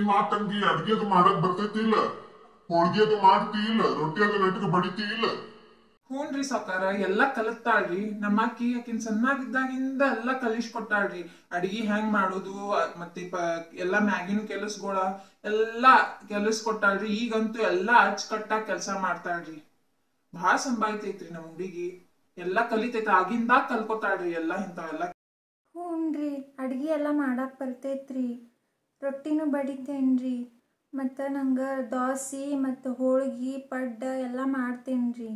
ಮಾತ್ ತಂಗಿ ಅಡ್ಗೆದು ಮಾಡಕ್ ಬರ್ತೈತಿ ಇಲ್ಲ ಹೋಳ್ಗೆದು ಮಾಡ್ತಿ ಇಲ್ಲ ರೊಟ್ಟಿ ಅದು ನೆಟ್ಗೆ ಬಡಿತಿ ಇಲ್ಲ ಹ್ಞೂನ್ರಿ ಸಾಕಾರ ಎಲ್ಲ ಕಲಿತಾಳ್ರಿ ನಮ್ಮ ಅಕ್ಕಿ ಆಕಿನ್ ಸಣ್ಣಾಗಿದ್ದಾಗಿಂದ ಎಲ್ಲ ಕಲಿಸ್ಕೊಟ್ಟಾಳ್ರಿ ಅಡಿಗೆ ಹೆಂಗ್ ಮಾಡೋದು ಅ- ಮತ್ತೆ ಪ ಎಲ್ಲ ಮ್ಯಾಗಿನ ಕೆಲಸಗಳ ಎಲ್ಲ ಕೆಲಸ್ಕೊಟ್ಟಾಳ್ರಿ ಈಗಂತೂ ಎಲ್ಲ ಅಚ್ಚುಕಟ್ಟಾಗಿ ಕೆಲಸ ಮಾಡ್ತಾಳ್ರಿ ಭಾಳ ಸಂಭಾಯ್ತೈತ್ರಿ ನಮ್ಮ ಹುಡುಗಿ ಎಲ್ಲ ಕಲಿತೈತಿ ಆಗಿಂದಾಗ ಕಲ್ಕೊತಾಳ್ರಿ ಎಲ್ಲ ಇಂಥವೆಲ್ಲ ಹ್ಞೂನ್ರಿ ಅಡ್ಗೆ ಎಲ್ಲ ಮಾಡಕ್ಕೆ ಬರ್ತೈತ್ರಿ ರೊಟ್ಟಿನೂ ಬಡಿತೇನ್ರಿ ಮತ್ತು ನಂಗೆ ದೋಸೆ ಮತ್ತು ಹೋಳ್ಗೆ ಪಡ್ಡ ಎಲ್ಲ ಮಾಡ್ತೇನ್ರಿ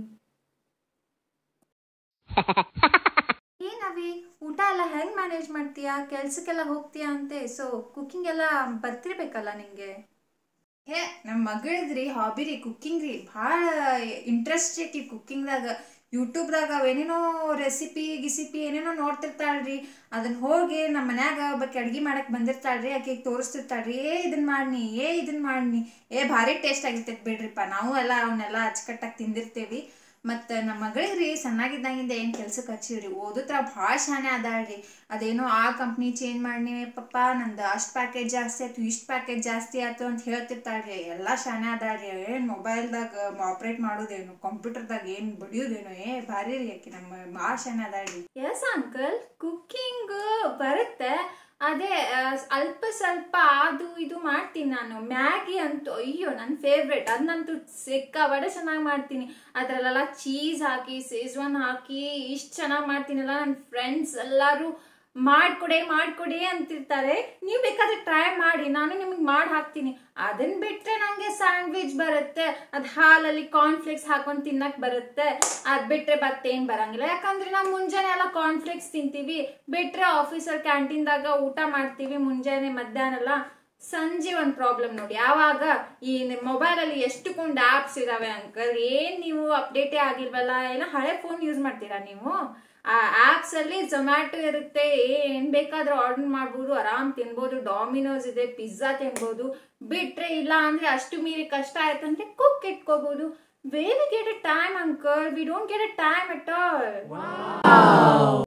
ಏನವಿ ಊಟ ಎಲ್ಲ ಹೆಂಗೆ ಮ್ಯಾನೇಜ್ ಮಾಡ್ತೀಯಾ ಕೆಲ್ಸಕ್ಕೆಲ್ಲ ಹೋಗ್ತೀಯಾ ಅಂತೆ ಸೊ ಕುಕಿಂಗ್ ಎಲ್ಲ ಬರ್ತಿರ್ಬೇಕಲ್ಲ ನಿಂಗೆ ಹೇ ನಮ್ಮ ಮಗಳದ್ರಿ ಹಾಬಿ ರೀ ಕುಕ್ಕಿಂಗ್ ರೀ ಭಾಳ ಇಂಟ್ರೆಸ್ಟ್ ಐತಿ ಕುಕ್ಕಿಂಗ್ದಾಗ ಯೂಟ್ಯೂಬ್ದಾಗ ಅವೇನೇನೋ ರೆಸಿಪಿ ಗಿಸಿಪಿ ಏನೇನೋ ನೋಡ್ತಿರ್ತಾಳ್ರಿ ಅದನ್ನ ಹೋಗಿ ನಮ್ಮ ಮನ್ಯಾಗ ಒಬ್ಬಾಕಿ ಅಡ್ಗೆ ಮಾಡಕ್ ಬಂದಿರ್ತಾಳ್ರಿ ಆಕೆಗೆ ತೋರಿಸ್ತಿರ್ತಾಳ್ರಿ ಏ ಇದನ್ನ ಮಾಡ್ನಿ ಏ ಇದನ್ನ ಮಾಡ್ನಿ ಏ ಭಾರಿ ಟೇಸ್ಟ್ ಆಗಿರ್ತೈತಿ ಬಿಡ್ರಿಪ್ಪ ನಾವು ಎಲ್ಲ ಅವನ್ನೆಲ್ಲ ಅಚ್ಚುಕಟ್ಟಾಗಿ ತಿಂದಿರ್ತೇವಿ ಮತ್ತು ನಮ್ಮ ಮಗಳಿಗೆ ರೀ ಸಣ್ಣಾಗಿದ್ದಂಗಿಂದ ಏನು ಕೆಲ್ಸಕ್ಕೆ ಹಚ್ಚಿವ್ರಿ ಓದುತ್ರ ಭಾಳ ಶಾನೆ ಅದಾಳ್ರಿ ಅದೇನೋ ಆ ಕಂಪ್ನಿ ಚೇಂಜ್ ಮಾಡಿ ಪಪ್ಪ ನಂದು ಅಷ್ಟು ಪ್ಯಾಕೇಜ್ ಜಾಸ್ತಿ ಆಯ್ತು ಇಷ್ಟು ಪ್ಯಾಕೇಜ್ ಜಾಸ್ತಿ ಆಯ್ತು ಅಂತ ಹೇಳ್ತಿರ್ತಾಳ್ರಿ ಎಲ್ಲ ಶಾನೆ ಅದಾಳ್ರಿ ಏನು ಮೊಬೈಲ್ದಾಗ ಆಪ್ರೇಟ್ ಮಾಡೋದೇನು ಕಂಪ್ಯೂಟರ್ದಾಗ ಏನು ಬಡಿಯೋದೇನು ಏ ಭಾರಿ ರೀ ಆಕಿ ನಮ್ಮ ಭಾಳ ಶಾನೆ ಅದಾಳ್ರಿ ಎಸ್ ಅಂಕಲ್ ಕುಕ್ಕಿಂಗ್ ಬರುತ್ತೆ ಅದೇ ಆ, ಅಲ್ಪ ಸ್ವಲ್ಪ ಅದು ಇದು ಮಾಡ್ತೀನಿ ನಾನು ಮ್ಯಾಗಿ ಅಂತೂ ಅಯ್ಯೋ ನನ್ನ ಫೇವ್ರೆಟ್ ಅದನ್ನಂತೂ ಸಿಕ್ಕಾಬಡೆ ಚೆನ್ನಾಗಿ ಮಾಡ್ತೀನಿ ಅದರಲ್ಲೆಲ್ಲ ಚೀಸ್ ಹಾಕಿ ಸೇಜ್ವಾನ್ ಹಾಕಿ ಇಷ್ಟು ಚೆನ್ನಾಗಿ ಮಾಡ್ತೀನಲ್ಲ ನನ್ನ ಫ್ರೆಂಡ್ಸ್ ಎಲ್ಲರೂ ಮಾಡ್ಕೊಡೆ ಮಾಡ್ಕೊಡಿ ಅಂತಿರ್ತಾರೆ ನೀವು ಬೇಕಾದ್ರೆ ಟ್ರೈ ಮಾಡಿ ನಾನು ನಿಮಗೆ ಮಾಡಿ ಹಾಕ್ತೀನಿ ಅದನ್ನ ಬಿಟ್ರೆ ನಂಗೆ ಸ್ಯಾಂಡ್ವಿಚ್ ಬರುತ್ತೆ ಅದು ಹಾಲಲ್ಲಿ ಕಾರ್ನ್ಫ್ಲೇಕ್ಸ್ ಹಾಕೊಂಡು ತಿನ್ನಕ್ ಬರುತ್ತೆ ಅದ್ ಬಿಟ್ರೆ ಮತ್ತೇನ್ ಬರಂಗಿಲ್ಲ ಯಾಕಂದ್ರೆ ನಾವು ಮುಂಜಾನೆ ಎಲ್ಲ ಕಾರ್ನ್ಫ್ಲೇಕ್ಸ್ ತಿಂತೀವಿ ಬಿಟ್ರೆ ಆಫೀಸರ್ ಕ್ಯಾಂಟೀನ್ದಾಗ ಊಟ ಮಾಡ್ತೀವಿ ಮುಂಜಾನೆ ಮಧ್ಯಾಹ್ನ ಎಲ್ಲ ಸಂಜೆ ಒಂದು ಪ್ರಾಬ್ಲಮ್ ನೋಡಿ ಯಾವಾಗ ಈ ನಿಮ್ಮ ಮೊಬೈಲಲ್ಲಿ ಎಷ್ಟುಕೊಂಡು ಆ್ಯಪ್ಸ್ ಇದಾವೆ ಅಂಕಲ್ ಏನ್ ನೀವು ಅಪ್ಡೇಟೇ ಆಗಿಲ್ವಲ್ಲ ಏನೋ ಹಳೆ ಫೋನ್ ಯೂಸ್ ಮಾಡ್ತೀರಾ ನೀವು ಆ ಆಪ್ಸ್ ಅಲ್ಲಿ ಝೊಮ್ಯಾಟೊ ಇರುತ್ತೆ ಏನ್ ಬೇಕಾದ್ರೂ ಆರ್ಡರ್ ಮಾಡ್ಬೋದು ಆರಾಮ್ ತಿನ್ಬೋದು ಡಾಮಿನೋಸ್ ಇದೆ ಪಿಜ್ಜಾ ತಿನ್ಬೋದು ಬಿಟ್ರೆ ಇಲ್ಲ ಅಂದ್ರೆ ಅಷ್ಟು ಮೀರಿ ಕಷ್ಟ ಆಯ್ತಂದ್ರೆ ಕುಕ್ ಇಟ್ಕೋಬಹುದು where we get a time uncle we don't get a time at all